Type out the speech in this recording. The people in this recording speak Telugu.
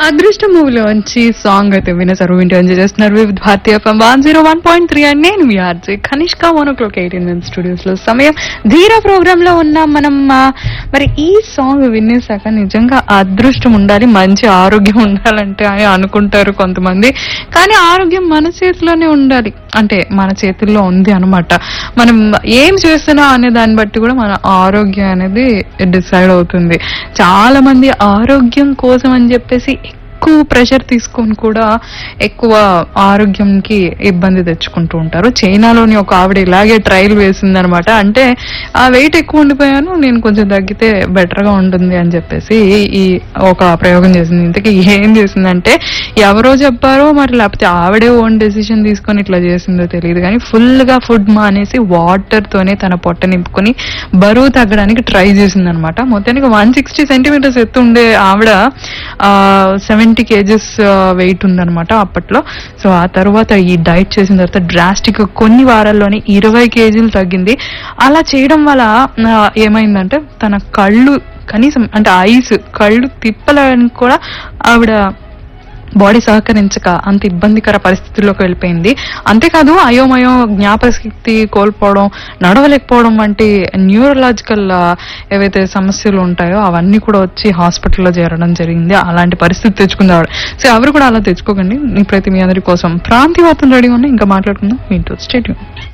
అదృష్ట మూవీలో వచ్చి సాంగ్ అయితే వినేసారు వింటూ ఎంజాయ్ చేస్తున్నారు Vividh Bharatiya FM one zero one point three and నేను మీ RJ Kanishka one o'clock eighteen minute studios లో సమయం ధీర ప్రోగ్రామ్ లో ఉన్నాం మనం ఆ, మరి ఈ సాంగ్ వినేసాక నిజంగా అదృష్టం ఉండాలి మంచి ఆరోగ్యం ఉండాలంటే అని అనుకుంటారు కొంతమంది కానీ ఆరోగ్యం మన చేతిలోనే ఉండాలి అంటే మన చేతుల్లో ఉంది అనమాట మనం ఏం చేస్తున్నాం అనే దాన్ని బట్టి కూడా మన ఆరోగ్యం అనేది డిసైడ్ అవుతుంది చాలా మంది ఆరోగ్యం కోసం అని చెప్పేసి ఎక్కువ ప్రెషర్ తీసుకొని కూడా ఎక్కువ ఆరోగ్యంకి ఇబ్బంది తెచ్చుకుంటూ ఉంటారు చైనాలోని ఒక ఆవిడ ఇలాగే ట్రయల్ వేసిందనమాట అంటే ఆ వెయిట్ ఎక్కువ ఉండిపోయాను నేను కొంచెం తగ్గితే బెటర్ గా ఉంటుంది అని చెప్పేసి ఈ ఒక ప్రయోగం చేసింది ఇంతకీ ఏం చేసిందంటే ఎవరో చెప్పారో మరి లేకపోతే ఆవిడే ఓన్ డెసిషన్ తీసుకొని ఇట్లా చేసిందో తెలియదు కానీ ఫుల్ గా ఫుడ్ మానేసి వాటర్ తోనే తన పొట్ట నింపుకొని బరువు తగ్గడానికి ట్రై చేసింది అనమాట మొత్తానికి వన్ సిక్స్టీ సెంటీమీటర్స్ ఎత్తు ఉండే ఆవిడ సెవెంటీ కేజెస్ వెయిట్ ఉందన్నమాట అప్పట్లో సో ఆ తర్వాత ఈ డైట్ చేసిన తర్వాత డ్రాస్టిక్ కొన్ని వారాల్లోనే ఇరవై కేజీలు తగ్గింది అలా చేయడం వల్ల ఆ, ఏమైందంటే తన కళ్ళు కనీసం అంటే ఐస్ కళ్ళు తిప్పడానికి కూడా ఆవిడ బాడీ సహకరించక అంత ఇబ్బందికర పరిస్థితుల్లోకి వెళ్ళిపోయింది అంతేకాదు అయోమయం జ్ఞాపకశక్తి కోల్పోవడం నడవలేకపోవడం వంటి న్యూరలాజికల్ ఏవైతే సమస్యలు ఉంటాయో అవన్నీ కూడా వచ్చి హాస్పిటల్లో చేరడం జరిగింది అలాంటి పరిస్థితి తెచ్చుకుంది ఆవిడ సో ఎవరు కూడా అలా తెచ్చుకోకండి ఇప్పుడైతే మీ అందరి కోసం ప్రాంతీయ వార్తలు రెడీ ఉన్నాయి ఇంకా మాట్లాడుకుందాం వింటూ స్టేట్యూన్